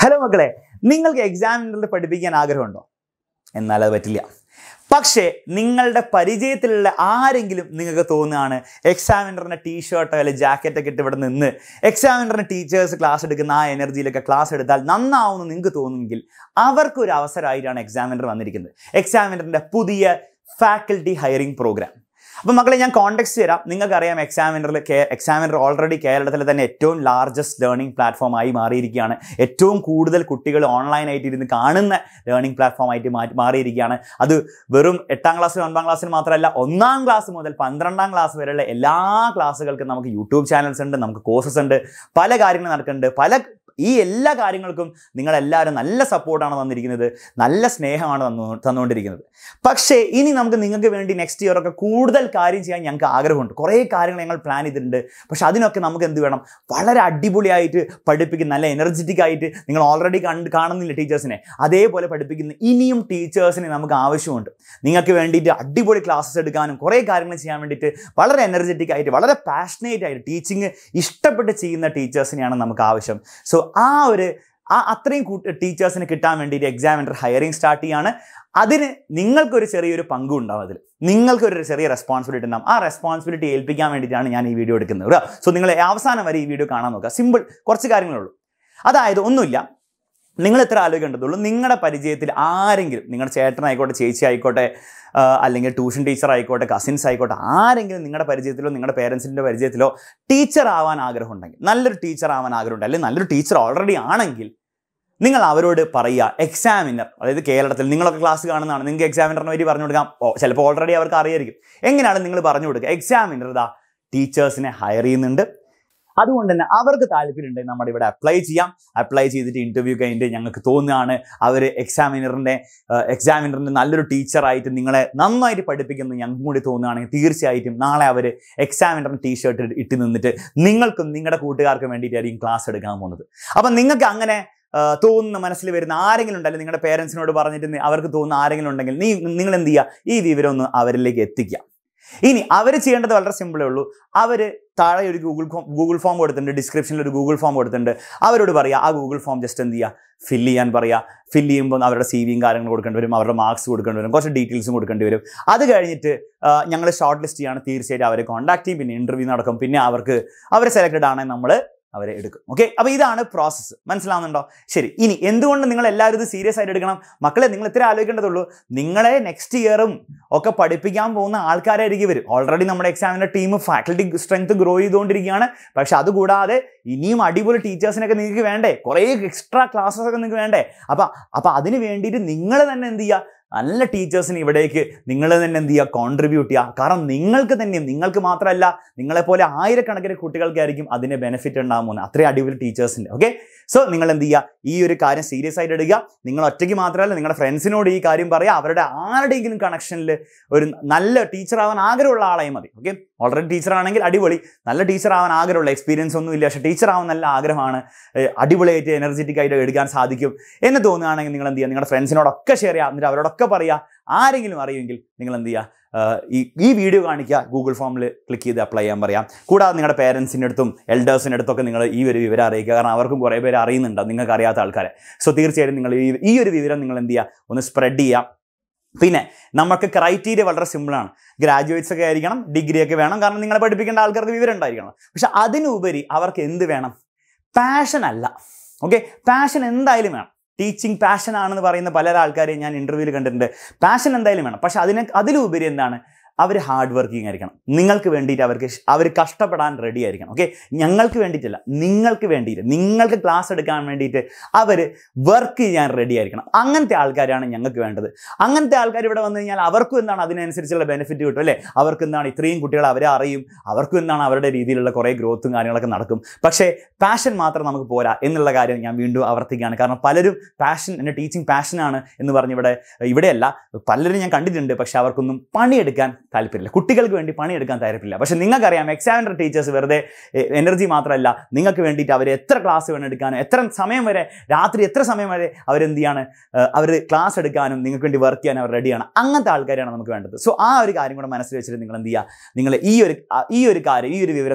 hello മക്കളെ നിങ്ങൾക്ക് എക്സാമിനറിൽ പഠിപ്പിക്കാൻ ആഗ്രഹമുണ്ടോ എന്നാൽ അത് പറ്റില്ല പക്ഷേ നിങ്ങളുടെ പരിചയത്തിലുള്ള ആരെങ്കിലും നിങ്ങൾക്ക് തോന്നുകയാണ് എക്സാമിനറിൻ്റെ ടീഷർട്ടോ അല്ലെങ്കിൽ ജാക്കറ്റൊക്കെ ഇട്ട് ഇവിടെ നിന്ന് എക്സാമിനറിന് ടീച്ചേഴ്സ് ക്ലാസ് എടുക്കുന്ന ആ എനർജിയിലൊക്കെ ക്ലാസ് എടുത്താൽ നന്നാവുമെന്ന് നിങ്ങൾക്ക് തോന്നുമെങ്കിൽ അവർക്കൊരു അവസരമായിട്ടാണ് എക്സാമിനർ വന്നിരിക്കുന്നത് എക്സാമിനറിൻ്റെ പുതിയ ഫാക്കൽറ്റി ഹയറിംഗ് പ്രോഗ്രാം അപ്പം മക്കളെ ഞാൻ കോണ്ടെക്സ്റ്റ് തരാം നിങ്ങൾക്കറിയാം എക്സാമിനറിൽ എക്സാമിനർ ഓൾറെഡി കേരളത്തിൽ തന്നെ ഏറ്റവും ലാർജസ്റ്റ് ലേണിംഗ് പ്ലാറ്റ്ഫോം ആയി മാറിയിരിക്കുകയാണ് ഏറ്റവും കൂടുതൽ കുട്ടികൾ ഓൺലൈനായിട്ട് ഇരുന്ന് കാണുന്ന ലേണിംഗ് പ്ലാറ്റ്ഫോം ആയിട്ട് മാറ്റി മാറിയിരിക്കുകയാണ് അത് വെറും എട്ടാം ക്ലാസ്സിൽ ഒൻപതാം ക്ലാസ്സിൽ മാത്രമല്ല ഒന്നാം ക്ലാസ് മുതൽ പന്ത്രണ്ടാം ക്ലാസ് വരെയുള്ള എല്ലാ ക്ലാസ്സുകൾക്കും നമുക്ക് യൂട്യൂബ് ചാനൽസ് ഉണ്ട് നമുക്ക് കോഴ്സസ് ഉണ്ട് പല കാര്യങ്ങൾ നടക്കുന്നുണ്ട് പല ഈ എല്ലാ കാര്യങ്ങൾക്കും നിങ്ങളെല്ലാവരും നല്ല സപ്പോർട്ടാണ് തന്നിരിക്കുന്നത് നല്ല സ്നേഹമാണ് തന്നു തന്നുകൊണ്ടിരിക്കുന്നത് പക്ഷേ ഇനി നമുക്ക് നിങ്ങൾക്ക് വേണ്ടി നെക്സ്റ്റ് ഇയർ ഒക്കെ കൂടുതൽ കാര്യം ചെയ്യാൻ ഞങ്ങൾക്ക് ആഗ്രഹമുണ്ട് കുറേ കാര്യങ്ങൾ ഞങ്ങൾ പ്ലാൻ ചെയ്തിട്ടുണ്ട് പക്ഷെ അതിനൊക്കെ നമുക്ക് എന്ത് വേണം വളരെ അടിപൊളിയായിട്ട് പഠിപ്പിക്കുന്ന നല്ല എനർജറ്റിക് ആയിട്ട് നിങ്ങൾ ഓൾറെഡി കണ്ട് കാണുന്നില്ല ടീച്ചേഴ്സിനെ അതേപോലെ പഠിപ്പിക്കുന്ന ഇനിയും ടീച്ചേഴ്സിനെ നമുക്ക് ആവശ്യമുണ്ട് നിങ്ങൾക്ക് വേണ്ടിയിട്ട് അടിപൊളി ക്ലാസ്സസ് എടുക്കാനും കുറേ കാര്യങ്ങൾ ചെയ്യാൻ വേണ്ടിയിട്ട് വളരെ എനർജറ്റിക് ആയിട്ട് വളരെ പാഷനേറ്റ് ആയിട്ട് ടീച്ചിങ് ഇഷ്ടപ്പെട്ട് ചെയ്യുന്ന ടീച്ചേഴ്സിനെയാണ് നമുക്ക് ആവശ്യം സോ ആ ഒരു ആ അത്രയും ടീച്ചേഴ്സിന് കിട്ടാൻ വേണ്ടിയിട്ട് എക്സാമിനർ ഹയറിംഗ് സ്റ്റാർട്ട് ചെയ്യാണ് അതിന് നിങ്ങൾക്കൊരു ചെറിയൊരു പങ്കും ഉണ്ടാവും അതിൽ നിങ്ങൾക്കൊരു ചെറിയ റെസ്പോൺസിബിലിറ്റി ഉണ്ടാവും ആ റെസ്പോൺസിബിലിറ്റി ഏൽപ്പിക്കാൻ വേണ്ടിയിട്ടാണ് ഞാൻ ഈ വീഡിയോ എടുക്കുന്നത് കേട്ടോ സോ നിങ്ങൾ അവസാനം വരെ ഈ വീഡിയോ കാണാൻ നോക്കുക സിമ്പിൾ കുറച്ച് കാര്യങ്ങളേ ഉള്ളൂ അതായത് ഒന്നുമില്ല നിങ്ങൾ എത്ര ആലോചിക്കേണ്ടതുള്ളൂ നിങ്ങളുടെ പരിചയത്തിൽ ആരെങ്കിലും നിങ്ങളുടെ ചേട്ടനായിക്കോട്ടെ ചേച്ചി ആയിക്കോട്ടെ ആ, അല്ലെങ്കിൽ ട്യൂഷൻ ടീച്ചർ ആയിക്കോട്ടെ കസിൻസ് ആയിക്കോട്ടെ ആരെങ്കിലും നിങ്ങളുടെ പരിചയത്തിലോ നിങ്ങളുടെ പേരൻസിൻ്റെ പരിചയത്തിലോ ടീച്ചർ ആവാൻ ആഗ്രഹം ഉണ്ടെങ്കിൽ നല്ലൊരു ടീച്ചർ ആവാൻ ആഗ്രഹമുണ്ട് അല്ലെങ്കിൽ നല്ലൊരു ടീച്ചർ ഓൾറെഡി ആണെങ്കിൽ നിങ്ങൾ അവരോട് പറയുക എക്സാമിനർ അതായത് കേരളത്തിൽ നിങ്ങളൊക്കെ ക്ലാസ് കാണുന്നതാണ് നിങ്ങൾക്ക് എക്സാമിനറിനെ പറ്റി പറഞ്ഞു കൊടുക്കാം ഓ ചിലപ്പോൾ ഓൾറെഡി അവർക്ക് അറിയായിരിക്കും എങ്ങനെയാണ് നിങ്ങൾ പറഞ്ഞു കൊടുക്കുക എക്സാമിനർ ഇതാ ടീച്ചേഴ്സിനെ ഹയർ ചെയ്യുന്നുണ്ട് അതുകൊണ്ട് തന്നെ അവർക്ക് താല്പര്യമുണ്ടെങ്കിൽ നമ്മുടെ ഇവിടെ അപ്ലൈ ചെയ്യാം അപ്ലൈ ചെയ്തിട്ട് ഇൻ്റർവ്യൂ കഴിഞ്ഞിട്ട് ഞങ്ങൾക്ക് തോന്നുകയാണ് അവർ എക്സാമിനറിൻ്റെ എക്സാമിനറിൻ്റെ നല്ലൊരു ടീച്ചറായിട്ട് നിങ്ങളെ നന്നായിട്ട് പഠിപ്പിക്കുന്നു ഞങ്ങൾക്കും കൂടി തോന്നുകയാണെങ്കിൽ തീർച്ചയായിട്ടും നാളെ അവർ എക്സാമിനറിന് ടീഷർട്ട് ഇട്ട് നിന്നിട്ട് നിങ്ങൾക്കും നിങ്ങളുടെ കൂട്ടുകാർക്കും വേണ്ടിയിട്ടായിരിക്കും ക്ലാസ് എടുക്കാൻ പോകുന്നത് അപ്പം നിങ്ങൾക്ക് അങ്ങനെ ആ, തോന്നുന്ന മനസ്സിൽ വരുന്ന ആരെങ്കിലും ഉണ്ടല്ലോ നിങ്ങളുടെ പേരൻസിനോട് പറഞ്ഞിട്ട് നി- അവർക്ക് തോന്നുന്ന ആരെങ്കിലും ഉണ്ടെങ്കിൽ നീ നിങ്ങൾ എന്ത് ചെയ്യുക ഈ വിവരം ഒന്ന് അവരിലേക്ക് എത്തിക്കുക ഇനി അവർ ചെയ്യേണ്ടത് വളരെ സിമ്പിളേ ഉള്ളൂ അവർ താഴെ ഒരു ഗൂഗിൾ ഫോം ഗൂഗിൾ ഫോം കൊടുത്തിട്ടുണ്ട് ഡിസ്ക്രിപ്ഷനിൽ ഒരു ഗൂഗിൾ ഫോം കൊടുത്തിട്ടുണ്ട് അവരോട് പറയുക ആ ഗൂഗിൾ ഫോം ജസ്റ്റ് എന്ത് ചെയ്യുക ഫില്ല് ചെയ്യാൻ പറയുക ഫില്ല് ചെയ്യുമ്പോൾ അവരുടെ സി വിയും കാര്യങ്ങൾ കൊടുക്കേണ്ടി വരും അവരുടെ മാർക്സ് കൊടുക്കേണ്ടി വരും കുറച്ച് ഡീറ്റെയിൽസും കൊടുക്കേണ്ടി വരും അത് കഴിഞ്ഞിട്ട് ഞങ്ങൾ ഷോർട്ട് ലിസ്റ്റ് ചെയ്യാണ് തീർച്ചയായിട്ടും അവരെ കോൺടാക്ട് ചെയ്യും പിന്നെ ഇൻ്റർവ്യൂ നടക്കും പിന്നെ അവർക്ക് അവർ സെലക്റ്റഡ് ആണെങ്കിൽ നമ്മൾ അവരെ എടുക്കും ഓക്കെ അപ്പോൾ ഇതാണ് പ്രോസസ്സ് മനസ്സിലാവുന്നുണ്ടോ ശരി ഇനി എന്തുകൊണ്ട് നിങ്ങൾ എല്ലാവരും ഇത് സീരിയസ് ആയിട്ട് എടുക്കണം മക്കളെ നിങ്ങൾ ഇത്ര ആലോചിക്കേണ്ടതുള്ളൂ നിങ്ങളെ നെക്സ്റ്റ് ഇയറും ഒക്കെ പഠിപ്പിക്കാൻ പോകുന്ന ആൾക്കാരായിരിക്കും വരും ഓൾറെഡി നമ്മുടെ എക്സാമിൻ്റെ ടീം ഫാക്കൽറ്റി സ്ട്രെങ്ത് ഗ്രോ ചെയ്തുകൊണ്ടിരിക്കുകയാണ് പക്ഷെ അതുകൂടാതെ ഇനിയും അടിപൊളി ടീച്ചേഴ്സിനൊക്കെ നിങ്ങൾക്ക് വേണ്ടേ കുറേ എക്സ്ട്രാ ക്ലാസ്സസ് ഒക്കെ നിങ്ങൾക്ക് വേണ്ടേ അപ്പം അപ്പം അതിന് വേണ്ടിയിട്ട് നിങ്ങൾ തന്നെ എന്ത് ചെയ്യുക നല്ല ടീച്ചേഴ്സിന് ഇവിടേക്ക് നിങ്ങൾ തന്നെ എന്ത് ചെയ്യുക കോൺട്രിബ്യൂട്ട് ചെയ്യുക കാരണം നിങ്ങൾക്ക് തന്നെ നിങ്ങൾക്ക് മാത്രമല്ല നിങ്ങളെപ്പോലെ ആയിരക്കണക്കിന് കുട്ടികൾക്കായിരിക്കും അതിന് ബെനിഫിറ്റ് ഉണ്ടാകാൻ പോകുന്നത് അത്രയും അടിപൊളി ടീച്ചേഴ്സിൻ്റെ ഓക്കെ സോ നിങ്ങൾ എന്ത് ചെയ്യുക ഈ ഒരു കാര്യം സീരിയസ് ആയിട്ട് എടുക്കുക നിങ്ങൾ ഒറ്റയ്ക്ക് മാത്രമല്ല നിങ്ങളുടെ ഫ്രണ്ട്സിനോട് ഈ കാര്യം പറയുക അവരുടെ ആരുടെയെങ്കിലും കണക്ഷനിൽ ഒരു നല്ല ടീച്ചർ ആവാൻ ആഗ്രഹമുള്ള ആളായി മതി ഓക്കെ ഓൾറെഡി ടീച്ചർ ആണെങ്കിൽ അടിപൊളി നല്ല ടീച്ചർ ആവാൻ ആഗ്രഹമുള്ള എക്സ്പീരിയൻസ് ഒന്നും ഇല്ല പക്ഷേ ടീച്ചർ ആവാൻ നല്ല ആഗ്രഹമാണ് ഏഹ് അടിപൊളിയായിട്ട് എനർജറ്റിക് ആയിട്ട് എടുക്കാൻ സാധിക്കും എന്ന് തോന്നുകയാണെങ്കിൽ നിങ്ങൾ എന്ത് ചെയ്യുക നിങ്ങളുടെ ഫ്രണ്ട്സിനോടൊക്കെ ഷെയർ ചെയ്യുക എന്നിട്ട് അവരോടൊക്കെ പറയുക ആരെങ്കിലും അറിയുമെങ്കിൽ നിങ്ങൾ എന്ത് ചെയ്യുക ആഹ് ഈ ഈ വീഡിയോ കാണിക്കുക ഗൂഗിൾ ഫോമിൽ ക്ലിക്ക് ചെയ്ത് അപ്ലൈ ചെയ്യാൻ പറയാം കൂടാതെ നിങ്ങളുടെ പേരൻസിൻ്റെ അടുത്തും എൽഡേഴ്സിൻ്റെ അടുത്തൊക്കെ നിങ്ങൾ ഈ ഒരു വിവരം അറിയിക്കുക കാരണം അവർക്കും കുറേ പേര് അറിയുന്നുണ്ടാവും നിങ്ങൾക്ക് അറിയാത്ത ആൾക്കാരെ സോ തീർച്ചയായിട്ടും നിങ്ങൾ ഈ ഈ ഒരു വിവരം നിങ്ങൾ എന്ത് ചെയ്യുക ഒന്ന് സ്പ്രെഡ് ചെയ്യാം പിന്നെ നമുക്ക് ക്രൈറ്റീരിയ വളരെ സിമ്പിളാണ് ഗ്രാജുവേറ്റ്സ് ഒക്കെ ആയിരിക്കണം ഡിഗ്രി ഒക്കെ വേണം കാരണം നിങ്ങളെ പഠിപ്പിക്കേണ്ട ആൾക്കാർക്ക് വിവരം ഉണ്ടായിരിക്കണം പക്ഷെ അതിനുപരി അവർക്ക് എന്ത് വേണം പാഷൻ അല്ല ഓക്കെ പാഷൻ എന്തായാലും വേണം ടീച്ചിങ് പാഷൻ ആണെന്ന് പറയുന്ന പല ആൾക്കാരെയും ഞാൻ ഇൻ്റർവ്യൂവിൽ കണ്ടിട്ടുണ്ട് പാഷൻ എന്തായാലും വേണം പക്ഷെ അതിനെ അതിലുപരി എന്താണ് അവർ ഹാർഡ് വർക്കിംഗ് ആയിരിക്കണം നിങ്ങൾക്ക് വേണ്ടിയിട്ട് അവർക്ക് ഷ്- അവർ കഷ്ടപ്പെടാൻ റെഡി ആയിരിക്കണം ഓക്കെ ഞങ്ങൾക്ക് വേണ്ടിയിട്ടല്ല നിങ്ങൾക്ക് വേണ്ടിയിട്ട് നിങ്ങൾക്ക് ക്ലാസ് എടുക്കാൻ വേണ്ടിയിട്ട് അവർ വർക്ക് ചെയ്യാൻ റെഡി ആയിരിക്കണം അങ്ങനത്തെ ആൾക്കാരാണ് ഞങ്ങൾക്ക് വേണ്ടത് അങ്ങനത്തെ ആൾക്കാർ ഇവിടെ വന്നു കഴിഞ്ഞാൽ അവർക്കും എന്താണ് അതിനനുസരിച്ചുള്ള ബെനിഫിറ്റ് കിട്ടും അല്ലേ അവർക്ക് എന്താണ് ഇത്രയും കുട്ടികൾ അവരെ അറിയും അവർക്കും എന്താണ് അവരുടെ രീതിയിലുള്ള കുറേ ഗ്രോത്തും കാര്യങ്ങളൊക്കെ നടക്കും പക്ഷേ പാഷൻ മാത്രം നമുക്ക് പോരാ എന്നുള്ള കാര്യം ഞാൻ വീണ്ടും ആവർത്തിക്കുകയാണ് കാരണം പലരും പാഷൻ എൻ്റെ ടീച്ചിങ് പാഷനാണ് എന്ന് പറഞ്ഞ് ഇവിടെ ഇവിടെയല്ല പലരും ഞാൻ കണ്ടിട്ടുണ്ട് പക്ഷെ അവർക്കൊന്നും പണിയെടുക്കാൻ താല്പര്യമില്ല കുട്ടികൾക്ക് വേണ്ടി പണിയെടുക്കാൻ താല്പര്യമില്ല പക്ഷെ നിങ്ങൾക്കറിയാം എക്സാമിനർ ടീച്ചേഴ്സ് വെറുതെ എനർജി മാത്രമല്ല നിങ്ങൾക്ക് വേണ്ടിയിട്ട് അവർ എത്ര ക്ലാസ് വേണം എടുക്കാനും എത്ര സമയം വരെ രാത്രി എത്ര സമയം വരെ അവരെന്ത് ചെയ്യാണ് അവർ ക്ലാസ് എടുക്കാനും നിങ്ങൾക്ക് വേണ്ടി വർക്ക് ചെയ്യാൻ അവർ റെഡിയാണ് അങ്ങനത്തെ ആൾക്കാരെയാണ് നമുക്ക് വേണ്ടത് സോ ആ ഒരു കാര്യം കൂടെ മനസ്സിൽ വെച്ചിട്ട് നിങ്ങൾ എന്ത് ചെയ്യുക നിങ്ങൾ ഈ ഒരു ആ- ഈ ഒരു കാര്യം ഈ ഒരു വിവരം നിങ്ങൾ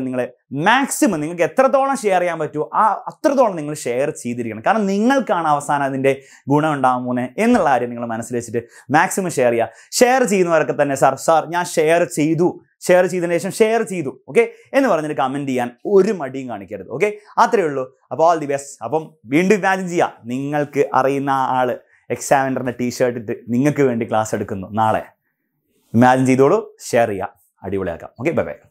മാക്സിമം നിങ്ങൾക്ക് എത്രത്തോളം ഷെയർ ചെയ്യാൻ പറ്റുമോ ആ അത്രത്തോളം നിങ്ങൾ ഷെയർ ചെയ്തിരിക്കണം കാരണം നിങ്ങൾക്കാണ് അവസാനം അതിൻ്റെ ഗുണം ഉണ്ടാകാൻ പോകുന്നത് എന്നുള്ള കാര്യം നിങ്ങൾ മനസ്സിൽ വെച്ചിട്ട് മാക്സിമം ഷെയർ ചെയ്യുക ഷെയർ ചെയ്യുന്നവരൊക്കെ തന്നെ സാർ സാർ ഞാൻ ഷെയർ ചെയ്തു ഷെയർ ചെയ്തതിന് ശേഷം ഷെയർ ചെയ്തു ഓക്കെ എന്ന് പറഞ്ഞിട്ട് കമൻറ്റ് ചെയ്യാൻ ഒരു മടിയും കാണിക്കരുത് ഓക്കെ അത്രയേ ഉള്ളൂ അപ്പോൾ ഓൾ ദി ബെസ്റ്റ് അപ്പം വീണ്ടും ഇമാജിൻ ചെയ്യുക നിങ്ങൾക്ക് അറിയുന്ന ആ ആള് എക്സാമിനറിൻ്റെ ടീഷർട്ട് ഇട്ട് നിങ്ങൾക്ക് വേണ്ടി ക്ലാസ് എടുക്കുന്നു നാളെ ഇമാജിൻ ചെയ്തോളൂ ഷെയർ ചെയ്യുക അടിപൊളിയാക്കാം ഓക്കെ ബൈ ബൈ